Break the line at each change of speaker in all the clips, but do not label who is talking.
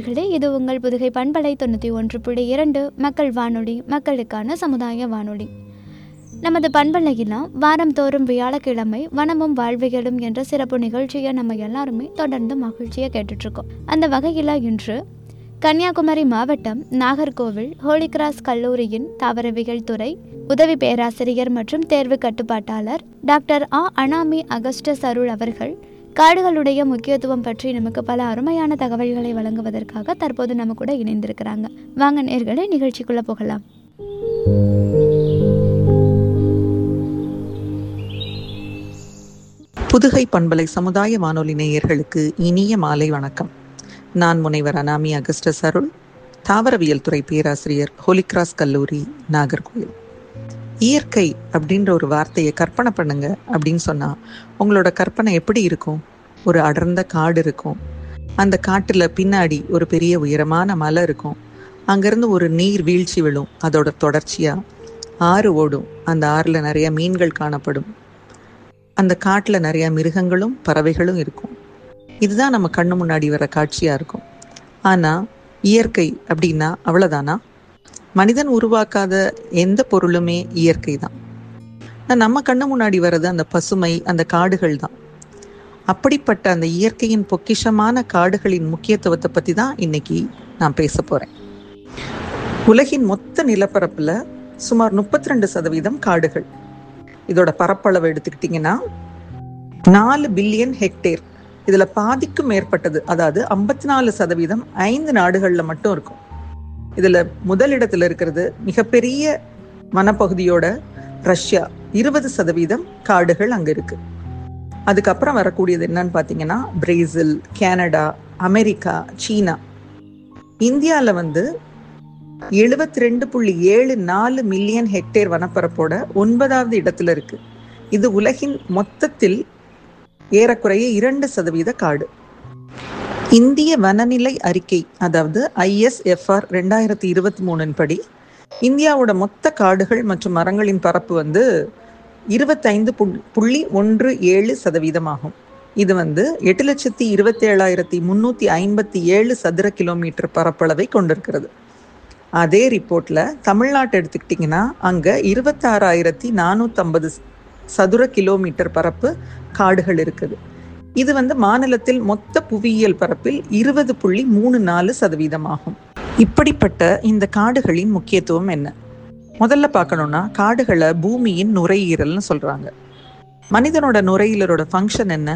நேர்களே இது உங்கள் புதுகை பண்பலை தொண்ணூற்றி ஒன்று புள்ளி இரண்டு மக்கள் வானொலி மக்களுக்கான சமுதாய வானொலி நமது பண்பலையெல்லாம் வாரந்தோறும் வியாழக்கிழமை வனமும் வாழ்வியலும் என்ற சிறப்பு நிகழ்ச்சியை நம்ம எல்லாருமே தொடர்ந்து மகிழ்ச்சியாக கேட்டுட்ருக்கோம் அந்த வகையில் இன்று கன்னியாகுமரி மாவட்டம் நாகர்கோவில் ஹோலிகிராஸ் கல்லூரியின் தாவரவியல் துறை உதவி பேராசிரியர் மற்றும் தேர்வு கட்டுப்பாட்டாளர் டாக்டர் ஆ அனாமி அகஸ்டஸ் அருள் அவர்கள் காடுகளுடைய முக்கியத்துவம் பற்றி நமக்கு பல அருமையான தகவல்களை வழங்குவதற்காக தற்போது நம்ம கூட இணைந்திருக்கிறாங்க வாங்க நேர்களே நிகழ்ச்சிக்குள்ள போகலாம்
புதுகை பண்பலை சமுதாய வானொலி நேயர்களுக்கு இனிய மாலை வணக்கம் நான் முனைவர் அனாமி அகஸ்டஸ் அருள் தாவரவியல் துறை பேராசிரியர் ஹோலிகிராஸ் கல்லூரி நாகர்கோவில் இயற்கை அப்படின்ற ஒரு வார்த்தையை கற்பனை பண்ணுங்க அப்படின்னு சொன்னா உங்களோட கற்பனை எப்படி இருக்கும் ஒரு அடர்ந்த காடு இருக்கும் அந்த காட்டுல பின்னாடி ஒரு பெரிய உயரமான மலை இருக்கும் அங்கிருந்து ஒரு நீர் வீழ்ச்சி விழும் அதோட தொடர்ச்சியா ஆறு ஓடும் அந்த ஆறுல நிறைய மீன்கள் காணப்படும் அந்த காட்டுல நிறைய மிருகங்களும் பறவைகளும் இருக்கும் இதுதான் நம்ம கண்ணு முன்னாடி வர காட்சியா இருக்கும் ஆனா இயற்கை அப்படின்னா அவ்வளவுதானா மனிதன் உருவாக்காத எந்த பொருளுமே இயற்கை தான் நம்ம கண்ணு முன்னாடி வர்றது அந்த பசுமை அந்த காடுகள் தான் அப்படிப்பட்ட அந்த இயற்கையின் பொக்கிஷமான காடுகளின் முக்கியத்துவத்தை பத்தி தான் இன்னைக்கு நான் பேச போறேன் உலகின் மொத்த நிலப்பரப்புல சுமார் முப்பத்தி ரெண்டு சதவீதம் காடுகள் இதோட பரப்பளவு எடுத்துக்கிட்டிங்கன்னா நாலு பில்லியன் ஹெக்டேர் இதுல பாதிக்கும் மேற்பட்டது அதாவது ஐம்பத்தி நாலு சதவீதம் ஐந்து நாடுகள்ல மட்டும் இருக்கும் இதுல முதலிடத்துல இருக்கிறது மிகப்பெரிய வனப்பகுதியோட ரஷ்யா இருபது சதவீதம் காடுகள் அங்க இருக்கு அதுக்கப்புறம் வரக்கூடியது என்னன்னு பாத்தீங்கன்னா பிரேசில் கனடா அமெரிக்கா சீனா இந்தியால வந்து எழுபத்தி ரெண்டு புள்ளி ஏழு நாலு மில்லியன் ஹெக்டேர் வனப்பரப்போட ஒன்பதாவது இடத்துல இருக்கு இது உலகின் மொத்தத்தில் ஏறக்குறைய இரண்டு சதவீத காடு இந்திய வனநிலை அறிக்கை அதாவது ஐஎஸ்எஃப்ஆர் ரெண்டாயிரத்தி இருபத்தி மூணின் படி இந்தியாவோட மொத்த காடுகள் மற்றும் மரங்களின் பரப்பு வந்து இருபத்தைந்து புள்ளி ஒன்று ஏழு சதவீதமாகும் இது வந்து எட்டு லட்சத்தி இருபத்தி ஏழாயிரத்தி முன்னூத்தி ஐம்பத்தி ஏழு சதுர கிலோமீட்டர் பரப்பளவை கொண்டிருக்கிறது அதே ரிப்போர்ட்ல தமிழ்நாட்டை எடுத்துக்கிட்டிங்கன்னா அங்க இருபத்தாறாயிரத்தி நானூற்றம்பது சதுர கிலோமீட்டர் பரப்பு காடுகள் இருக்குது இது வந்து மாநிலத்தில் மொத்த புவியியல் பரப்பில் இருபது புள்ளி மூணு நாலு சதவீதம் ஆகும் இப்படிப்பட்ட இந்த காடுகளின் முக்கியத்துவம் என்ன முதல்ல பார்க்கணும்னா காடுகளை பூமியின் நுரையீரல்னு சொல்றாங்க மனிதனோட நுரையீரலோட ஃபங்க்ஷன் என்ன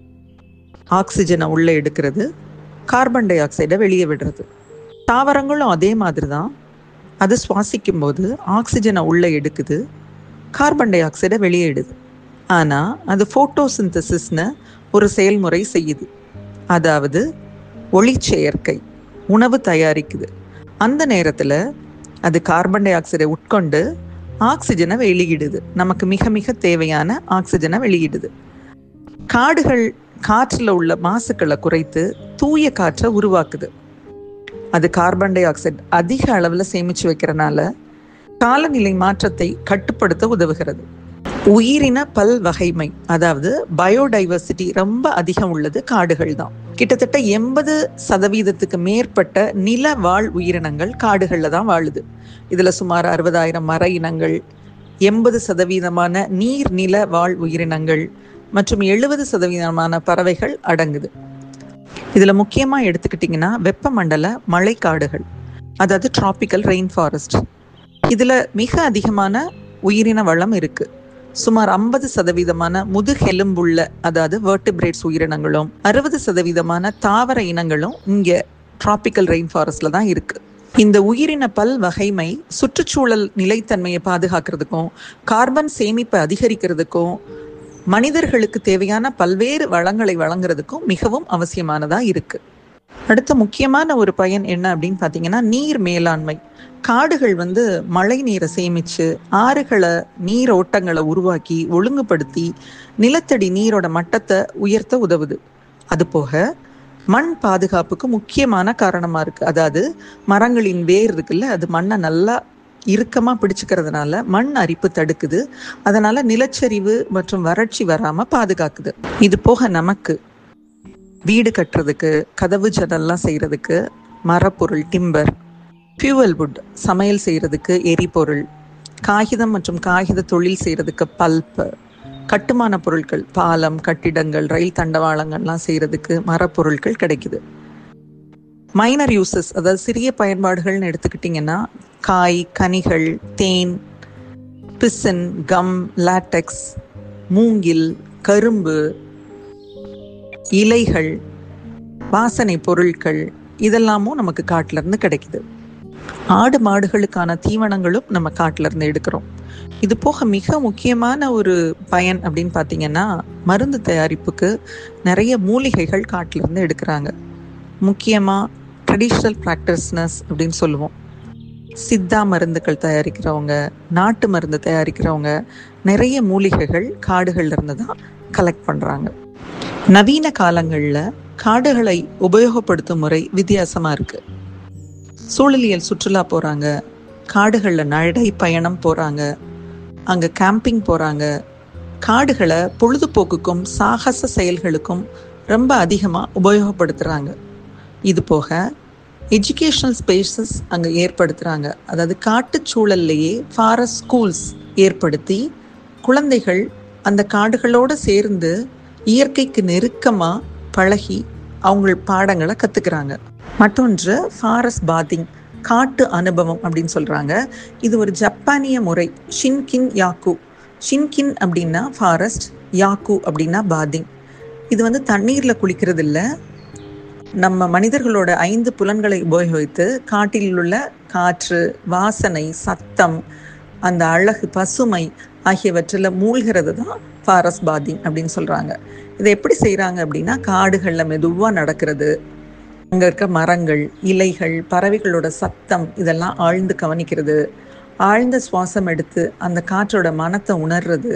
ஆக்சிஜனை உள்ள எடுக்கிறது கார்பன் டை ஆக்சைடை வெளியே விடுறது தாவரங்களும் அதே மாதிரி தான் அது சுவாசிக்கும் போது ஆக்சிஜனை உள்ளே எடுக்குது கார்பன் டை ஆக்சைடை வெளியிடுது ஆனால் அது ஃபோட்டோசிந்தசிஸ்னு ஒரு செயல்முறை செய்யுது அதாவது ஒளிச்செயற்கை உணவு தயாரிக்குது அந்த நேரத்தில் அது கார்பன் டை ஆக்சைடை உட்கொண்டு ஆக்சிஜனை வெளியிடுது நமக்கு மிக மிக தேவையான ஆக்சிஜனை வெளியிடுது காடுகள் காற்றில் உள்ள மாசுக்களை குறைத்து தூய காற்றை உருவாக்குது அது கார்பன் டை ஆக்சைடு அதிக அளவில் சேமிச்சு வைக்கிறனால காலநிலை மாற்றத்தை கட்டுப்படுத்த உதவுகிறது உயிரின பல் வகைமை அதாவது பயோடைவர்சிட்டி ரொம்ப அதிகம் உள்ளது காடுகள் தான் கிட்டத்தட்ட எண்பது சதவீதத்துக்கு மேற்பட்ட நில வாழ் உயிரினங்கள் காடுகளில் தான் வாழுது இதில் சுமார் அறுபதாயிரம் மர இனங்கள் எண்பது சதவீதமான நீர் நில வாழ் உயிரினங்கள் மற்றும் எழுபது சதவீதமான பறவைகள் அடங்குது இதில் முக்கியமாக எடுத்துக்கிட்டிங்கன்னா வெப்பமண்டல மழைக்காடுகள் அதாவது டிராபிக்கல் ரெயின் ஃபாரஸ்ட் இதில் மிக அதிகமான உயிரின வளம் இருக்கு சுமார் ஐம்பது சதவீதமான முதுகெலும்புள்ள அதாவது வேர்டிபிரேட்ஸ் உயிரினங்களும் அறுபது சதவீதமான தாவர இனங்களும் இங்கே டிராபிக்கல் ரெயின் ஃபாரஸ்ட்ல தான் இருக்கு இந்த உயிரின பல் வகைமை சுற்றுச்சூழல் நிலைத்தன்மையை பாதுகாக்கிறதுக்கும் கார்பன் சேமிப்பை அதிகரிக்கிறதுக்கும் மனிதர்களுக்கு தேவையான பல்வேறு வளங்களை வழங்குறதுக்கும் மிகவும் அவசியமானதா இருக்கு அடுத்த முக்கியமான ஒரு பயன் என்ன அப்படின்னு பார்த்தீங்கன்னா நீர் மேலாண்மை காடுகள் வந்து மழை நீரை சேமிச்சு ஆறுகளை நீர் ஓட்டங்களை உருவாக்கி ஒழுங்குபடுத்தி நிலத்தடி நீரோட மட்டத்தை உயர்த்த உதவுது அது போக மண் பாதுகாப்புக்கு முக்கியமான காரணமா இருக்கு அதாவது மரங்களின் வேர் இருக்குல்ல அது மண்ணை நல்லா இறுக்கமா பிடிச்சுக்கிறதுனால மண் அரிப்பு தடுக்குது அதனால நிலச்சரிவு மற்றும் வறட்சி வராம பாதுகாக்குது இது போக நமக்கு வீடு கட்டுறதுக்கு கதவு ஜன்னல்லாம் செய்யறதுக்கு மரப்பொருள் டிம்பர் ஃபியூவல் வுட் சமையல் செய்கிறதுக்கு எரிபொருள் காகிதம் மற்றும் காகித தொழில் செய்கிறதுக்கு பல்ப்பு கட்டுமான பொருட்கள் பாலம் கட்டிடங்கள் ரயில் தண்டவாளங்கள்லாம் செய்கிறதுக்கு மரப்பொருட்கள் கிடைக்குது மைனர் யூசஸ் அதாவது சிறிய பயன்பாடுகள்னு எடுத்துக்கிட்டிங்கன்னா காய் கனிகள் தேன் பிசின் கம் லாட்டெக்ஸ் மூங்கில் கரும்பு இலைகள் வாசனை பொருட்கள் இதெல்லாமும் நமக்கு காட்டுல இருந்து கிடைக்குது ஆடு மாடுகளுக்கான தீவனங்களும் நம்ம காட்டுல இருந்து எடுக்கிறோம் இது போக மிக முக்கியமான ஒரு பயன் அப்படின்னு பார்த்தீங்கன்னா மருந்து தயாரிப்புக்கு நிறைய மூலிகைகள் காட்டுல இருந்து எடுக்கிறாங்க முக்கியமாக ட்ரெடிஷ்னல் ப்ராக்டிஸ்னஸ் அப்படின்னு சொல்லுவோம் சித்தா மருந்துகள் தயாரிக்கிறவங்க நாட்டு மருந்து தயாரிக்கிறவங்க நிறைய மூலிகைகள் காடுகள்ல இருந்து தான் கலெக்ட் பண்ணுறாங்க நவீன காலங்களில் காடுகளை உபயோகப்படுத்தும் முறை வித்தியாசமாக இருக்குது சூழலியல் சுற்றுலா போகிறாங்க காடுகளில் நடை பயணம் போகிறாங்க அங்கே கேம்பிங் போகிறாங்க காடுகளை பொழுதுபோக்குக்கும் சாகச செயல்களுக்கும் ரொம்ப அதிகமாக உபயோகப்படுத்துகிறாங்க இது போக எஜுகேஷ்னல் ஸ்பேசஸ் அங்கே ஏற்படுத்துகிறாங்க அதாவது காட்டுச்சூழல்லையே ஃபாரஸ்ட் ஸ்கூல்ஸ் ஏற்படுத்தி குழந்தைகள் அந்த காடுகளோடு சேர்ந்து இயற்கைக்கு நெருக்கமாக பழகி அவங்க பாடங்களை கற்றுக்கிறாங்க மற்றொன்று ஃபாரஸ்ட் பாத்திங் காட்டு அனுபவம் அப்படின்னு சொல்கிறாங்க இது ஒரு ஜப்பானிய முறை ஷின்கின் யாக்கு ஷின்கின் அப்படின்னா ஃபாரஸ்ட் யாக்கு அப்படின்னா பாத்திங் இது வந்து தண்ணீரில் குளிக்கிறது இல்லை நம்ம மனிதர்களோட ஐந்து புலன்களை உபயோகித்து காட்டில் உள்ள காற்று வாசனை சத்தம் அந்த அழகு பசுமை ஆகியவற்றில் மூழ்கிறது தான் ஃபாரஸ்ட் பாத்திங் அப்படின்னு சொல்கிறாங்க இதை எப்படி செய்கிறாங்க அப்படின்னா காடுகளில் மெதுவாக நடக்கிறது அங்கே இருக்க மரங்கள் இலைகள் பறவைகளோட சத்தம் இதெல்லாம் ஆழ்ந்து கவனிக்கிறது ஆழ்ந்த சுவாசம் எடுத்து அந்த காற்றோட மனத்தை உணர்றது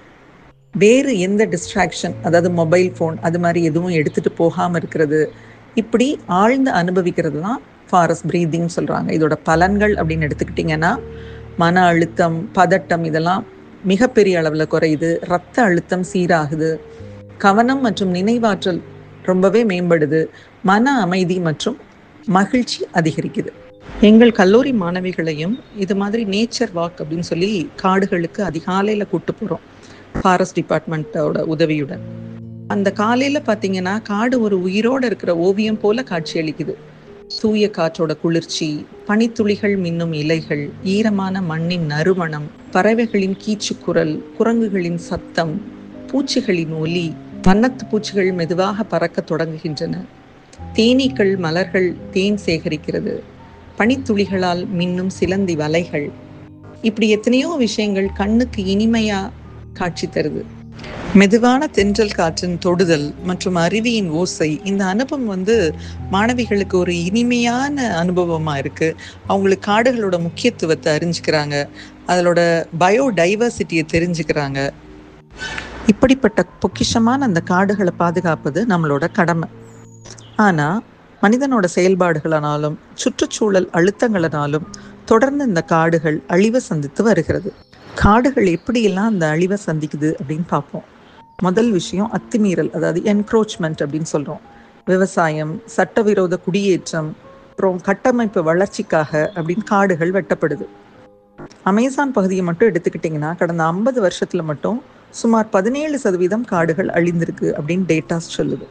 வேறு எந்த டிஸ்ட்ராக்ஷன் அதாவது மொபைல் ஃபோன் அது மாதிரி எதுவும் எடுத்துகிட்டு போகாமல் இருக்கிறது இப்படி ஆழ்ந்து அனுபவிக்கிறது தான் ஃபாரஸ்ட் ப்ரீதிங் சொல்கிறாங்க இதோட பலன்கள் அப்படின்னு எடுத்துக்கிட்டிங்கன்னா மன அழுத்தம் பதட்டம் இதெல்லாம் மிகப்பெரிய அளவில் குறையுது ரத்த அழுத்தம் சீராகுது கவனம் மற்றும் நினைவாற்றல் ரொம்பவே மேம்படுது மன அமைதி மற்றும் மகிழ்ச்சி அதிகரிக்குது எங்கள் கல்லூரி மாணவிகளையும் இது மாதிரி நேச்சர் வாக் அப்படின்னு சொல்லி காடுகளுக்கு அதிகாலையில் கூட்டு போகிறோம் ஃபாரஸ்ட் டிபார்ட்மெண்ட்டோட உதவியுடன் அந்த காலையில் பார்த்தீங்கன்னா காடு ஒரு உயிரோடு இருக்கிற ஓவியம் போல காட்சியளிக்குது தூய காற்றோட குளிர்ச்சி பனித்துளிகள் மின்னும் இலைகள் ஈரமான மண்ணின் நறுமணம் பறவைகளின் கீச்சு குரல் குரங்குகளின் சத்தம் பூச்சிகளின் ஒலி வண்ணத்து பூச்சிகள் மெதுவாக பறக்க தொடங்குகின்றன தேனீக்கள் மலர்கள் தேன் சேகரிக்கிறது பனித்துளிகளால் மின்னும் சிலந்தி வலைகள் இப்படி எத்தனையோ விஷயங்கள் கண்ணுக்கு இனிமையா காட்சி தருது மெதுவான தென்றல் காற்றின் தொடுதல் மற்றும் அருவியின் ஓசை இந்த அனுபவம் வந்து மாணவிகளுக்கு ஒரு இனிமையான அனுபவமா இருக்கு அவங்களுக்கு காடுகளோட முக்கியத்துவத்தை அறிஞ்சுக்கிறாங்க அதோட பயோடைவர்சிட்டியை தெரிஞ்சுக்கிறாங்க இப்படிப்பட்ட பொக்கிஷமான அந்த காடுகளை பாதுகாப்பது நம்மளோட கடமை ஆனா மனிதனோட செயல்பாடுகளனாலும் சுற்றுச்சூழல் அழுத்தங்களினாலும் தொடர்ந்து இந்த காடுகள் அழிவை சந்தித்து வருகிறது காடுகள் எப்படியெல்லாம் அந்த அழிவை சந்திக்குது அப்படின்னு பார்ப்போம் முதல் விஷயம் அத்துமீறல் அதாவது என்க்ரோச்மெண்ட் அப்படின்னு சொல்றோம் விவசாயம் சட்டவிரோத குடியேற்றம் அப்புறம் கட்டமைப்பு வளர்ச்சிக்காக அப்படின்னு காடுகள் வெட்டப்படுது அமேசான் பகுதியை மட்டும் எடுத்துக்கிட்டிங்கன்னா கடந்த ஐம்பது வருஷத்துல மட்டும் சுமார் பதினேழு சதவீதம் காடுகள் அழிந்திருக்கு அப்படின்னு டேட்டாஸ் சொல்லுது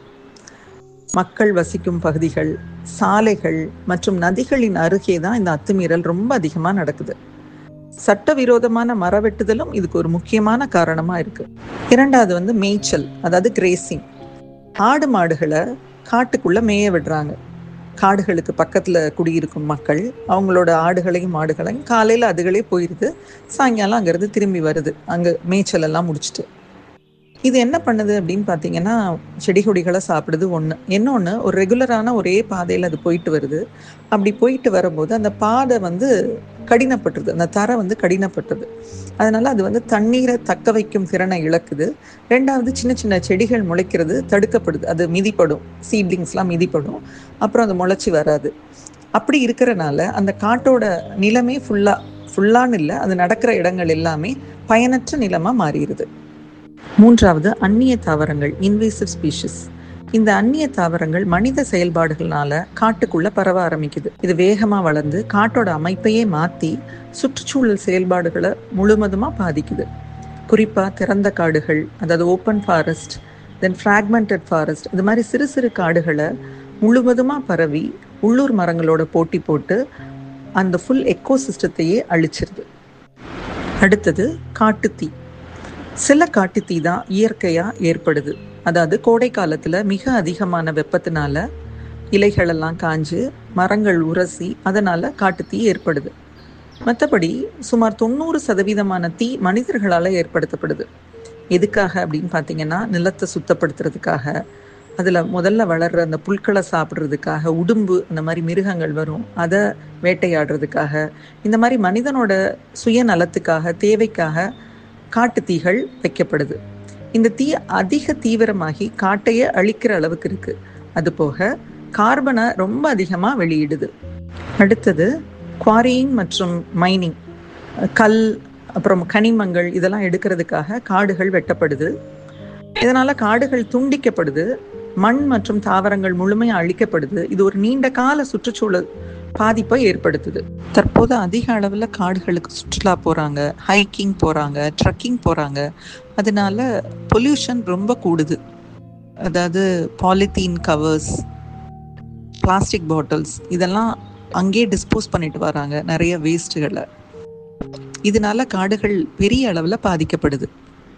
மக்கள் வசிக்கும் பகுதிகள் சாலைகள் மற்றும் நதிகளின் அருகே தான் இந்த அத்துமீறல் ரொம்ப அதிகமாக நடக்குது சட்டவிரோதமான மரவெட்டுதலும் இதுக்கு ஒரு முக்கியமான காரணமா இருக்கு இரண்டாவது வந்து மேய்ச்சல் அதாவது கிரேசிங் ஆடு மாடுகளை காட்டுக்குள்ள மேய விடுறாங்க காடுகளுக்கு பக்கத்துல குடியிருக்கும் மக்கள் அவங்களோட ஆடுகளையும் மாடுகளையும் காலையில அதுகளே போயிருது சாயங்காலம் அங்கிருந்து திரும்பி வருது அங்க மேய்ச்சல் எல்லாம் முடிச்சுட்டு இது என்ன பண்ணுது அப்படின்னு பார்த்தீங்கன்னா செடி கொடிகளை சாப்பிடுது ஒன்று இன்னொன்று ஒரு ரெகுலரான ஒரே பாதையில் அது போயிட்டு வருது அப்படி போயிட்டு வரும்போது அந்த பாதை வந்து கடினப்பட்டுருது அந்த தரை வந்து கடினப்பட்டது அதனால அது வந்து தண்ணீரை தக்க வைக்கும் திறனை இழக்குது ரெண்டாவது சின்ன சின்ன செடிகள் முளைக்கிறது தடுக்கப்படுது அது மிதிப்படும் சீட்லிங்ஸ்லாம் மிதிப்படும் அப்புறம் அது முளைச்சி வராது அப்படி இருக்கிறனால அந்த காட்டோட நிலமே ஃபுல்லாக ஃபுல்லான்னு இல்லை அது நடக்கிற இடங்கள் எல்லாமே பயனற்ற நிலமாக மாறிடுது மூன்றாவது அந்நிய தாவரங்கள் இன்வேசிவ் ஸ்பீஷிஸ் இந்த அந்நிய தாவரங்கள் மனித செயல்பாடுகள்னால காட்டுக்குள்ள பரவ ஆரம்பிக்குது இது வேகமா வளர்ந்து காட்டோட அமைப்பையே மாத்தி சுற்றுச்சூழல் செயல்பாடுகளை முழுவதுமா பாதிக்குது குறிப்பா திறந்த காடுகள் அதாவது open forest then fragmented forest இது மாதிரி சிறு சிறு காடுகளை முழுவதுமா பரவி உள்ளூர் மரங்களோட போட்டி போட்டு அந்த ஃபுல் எக்கோசிஸ்டத்தையே அழிச்சிருது அடுத்தது காட்டுத்தீ சில காட்டுத்தீ தான் இயற்கையாக ஏற்படுது அதாவது கோடை காலத்தில் மிக அதிகமான வெப்பத்தினால இலைகளெல்லாம் காஞ்சு மரங்கள் உரசி அதனால் காட்டுத்தீ ஏற்படுது மற்றபடி சுமார் தொண்ணூறு சதவீதமான தீ மனிதர்களால் ஏற்படுத்தப்படுது எதுக்காக அப்படின்னு பார்த்தீங்கன்னா நிலத்தை சுத்தப்படுத்துறதுக்காக அதில் முதல்ல வளர்கிற அந்த புல்களை சாப்பிட்றதுக்காக உடும்பு அந்த மாதிரி மிருகங்கள் வரும் அதை வேட்டையாடுறதுக்காக இந்த மாதிரி மனிதனோட சுயநலத்துக்காக தேவைக்காக காட்டு தீகள் வைக்கப்படுது இந்த தீ அதிக தீவிரமாகி காட்டையே அழிக்கிற அளவுக்கு இருக்கு அது போக கார்பனை ரொம்ப அதிகமாக வெளியிடுது அடுத்தது குவாரியிங் மற்றும் மைனிங் கல் அப்புறம் கனிமங்கள் இதெல்லாம் எடுக்கிறதுக்காக காடுகள் வெட்டப்படுது இதனால காடுகள் துண்டிக்கப்படுது மண் மற்றும் தாவரங்கள் முழுமையாக அழிக்கப்படுது இது ஒரு நீண்ட கால சுற்றுச்சூழல் பாதிப்பை ஏற்படுத்துது தற்போது அதிக அளவில் காடுகளுக்கு சுற்றுலா போகிறாங்க ஹைக்கிங் போகிறாங்க ட்ரக்கிங் போகிறாங்க அதனால பொல்யூஷன் ரொம்ப கூடுது அதாவது பாலித்தீன் கவர்ஸ் பிளாஸ்டிக் பாட்டில்ஸ் இதெல்லாம் அங்கேயே டிஸ்போஸ் பண்ணிட்டு வராங்க நிறைய வேஸ்ட்டுகளை இதனால காடுகள் பெரிய அளவில் பாதிக்கப்படுது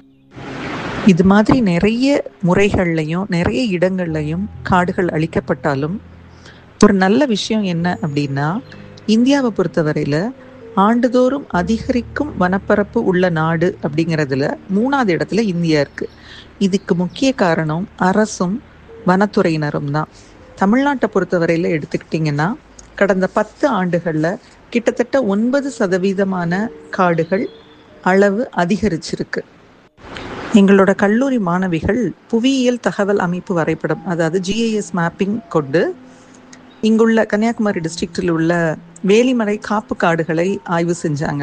இது மாதிரி நிறைய முறைகள்லையும் நிறைய இடங்கள்லையும் காடுகள் அழிக்கப்பட்டாலும் ஒரு நல்ல விஷயம் என்ன அப்படின்னா இந்தியாவை பொறுத்தவரையில் ஆண்டுதோறும் அதிகரிக்கும் வனப்பரப்பு உள்ள நாடு அப்படிங்கிறதுல மூணாவது இடத்துல இந்தியா இருக்கு இதுக்கு முக்கிய காரணம் அரசும் வனத்துறையினரும் தான் தமிழ்நாட்டை பொறுத்தவரையில் எடுத்துக்கிட்டிங்கன்னா கடந்த பத்து ஆண்டுகளில் கிட்டத்தட்ட ஒன்பது சதவீதமான காடுகள் அளவு அதிகரிச்சிருக்கு எங்களோட கல்லூரி மாணவிகள் புவியியல் தகவல் அமைப்பு வரைபடம் அதாவது ஜிஐஎஸ் மேப்பிங் கொண்டு இங்குள்ள கன்னியாகுமரி டிஸ்ட்ரிக்டில் உள்ள வேலிமலை காப்பு காடுகளை ஆய்வு செஞ்சாங்க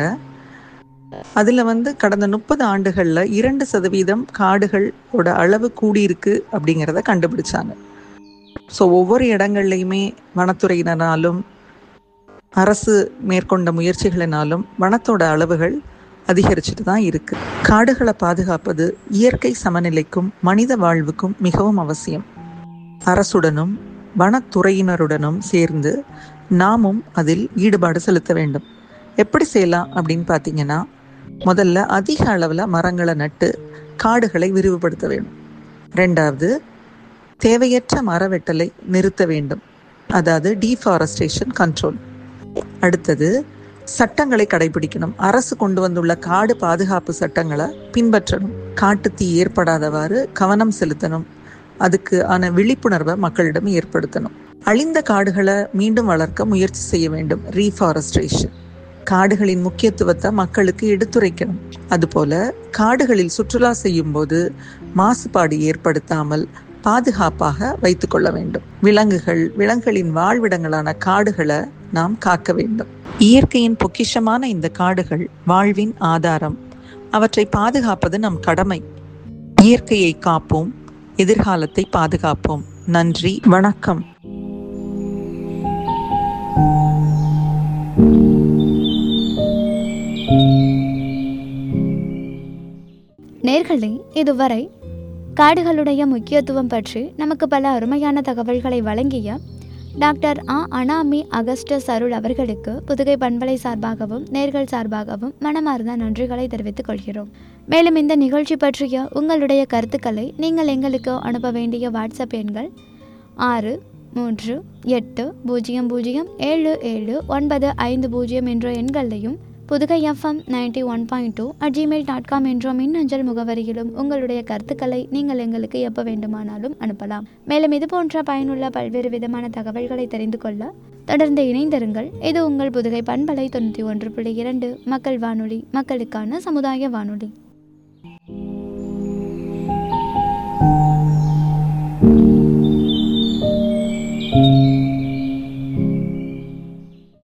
அதில் வந்து கடந்த முப்பது ஆண்டுகளில் இரண்டு சதவீதம் காடுகளோட அளவு கூடியிருக்கு அப்படிங்கிறத கண்டுபிடிச்சாங்க ஸோ ஒவ்வொரு இடங்கள்லையுமே வனத்துறையினராலும் அரசு மேற்கொண்ட முயற்சிகளினாலும் வனத்தோட அளவுகள் அதிகரிச்சுட்டு தான் இருக்கு காடுகளை பாதுகாப்பது இயற்கை சமநிலைக்கும் மனித வாழ்வுக்கும் மிகவும் அவசியம் அரசுடனும் வனத்துறையினருடனும் சேர்ந்து நாமும் அதில் ஈடுபாடு செலுத்த வேண்டும் எப்படி செய்யலாம் அப்படின்னு பார்த்தீங்கன்னா முதல்ல அதிக அளவில் மரங்களை நட்டு காடுகளை விரிவுபடுத்த வேண்டும் ரெண்டாவது தேவையற்ற மரவெட்டலை நிறுத்த வேண்டும் அதாவது டீஃபாரஸ்டேஷன் கண்ட்ரோல் அடுத்தது சட்டங்களை கடைபிடிக்கணும் அரசு கொண்டு வந்துள்ள காடு பாதுகாப்பு சட்டங்களை பின்பற்றணும் காட்டு தீ ஏற்படாதவாறு கவனம் செலுத்தணும் அதுக்கு ஆன விழிப்புணர்வை மக்களிடம் ஏற்படுத்தணும் அழிந்த காடுகளை மீண்டும் வளர்க்க முயற்சி செய்ய வேண்டும் ரீஃபாரஸ்ட்ரேஷன் காடுகளின் முக்கியத்துவத்தை மக்களுக்கு எடுத்துரைக்கணும் அதுபோல காடுகளில் சுற்றுலா செய்யும் போது மாசுபாடு ஏற்படுத்தாமல் பாதுகாப்பாக வைத்துக்கொள்ள வேண்டும் விலங்குகள் விலங்குகளின் வாழ்விடங்களான காடுகளை நாம் காக்க வேண்டும் இயற்கையின் பொக்கிஷமான இந்த காடுகள் வாழ்வின் ஆதாரம் அவற்றை பாதுகாப்பது நம் கடமை இயற்கையை காப்போம் எதிர்காலத்தை பாதுகாப்போம் நன்றி வணக்கம்
நேர்களே இதுவரை காடுகளுடைய முக்கியத்துவம் பற்றி நமக்கு பல அருமையான தகவல்களை வழங்கிய டாக்டர் ஆ அனாமி அகஸ்டஸ் அருள் அவர்களுக்கு புதுகை பண்பலை சார்பாகவும் நேர்கள் சார்பாகவும் மனமார்ந்த நன்றிகளை தெரிவித்துக் கொள்கிறோம் மேலும் இந்த நிகழ்ச்சி பற்றிய உங்களுடைய கருத்துக்களை நீங்கள் எங்களுக்கு அனுப்ப வேண்டிய வாட்ஸ்அப் எண்கள் ஆறு மூன்று எட்டு பூஜ்ஜியம் பூஜ்ஜியம் ஏழு ஏழு ஒன்பது ஐந்து பூஜ்ஜியம் என்ற எண்களையும் Pudugai FM ninety one point two at Gmail dot com என்ற மின்னஞ்சல் முகவரியிலும் உங்களுடைய கருத்துக்களை நீங்கள் எங்களுக்கு எப்போ வேண்டுமானாலும் அனுப்பலாம் மேலும் இது போன்ற பயனுள்ள பல்வேறு விதமான தகவல்களை தெரிந்து கொள்ள தொடர்ந்து இணைந்திருங்கள் இது உங்கள் புதுகை பண்பலை தொண்ணூற்றி ஒன்று புள்ளி இரண்டு மக்கள் வானொலி மக்களுக்கான சமுதாய வானொலி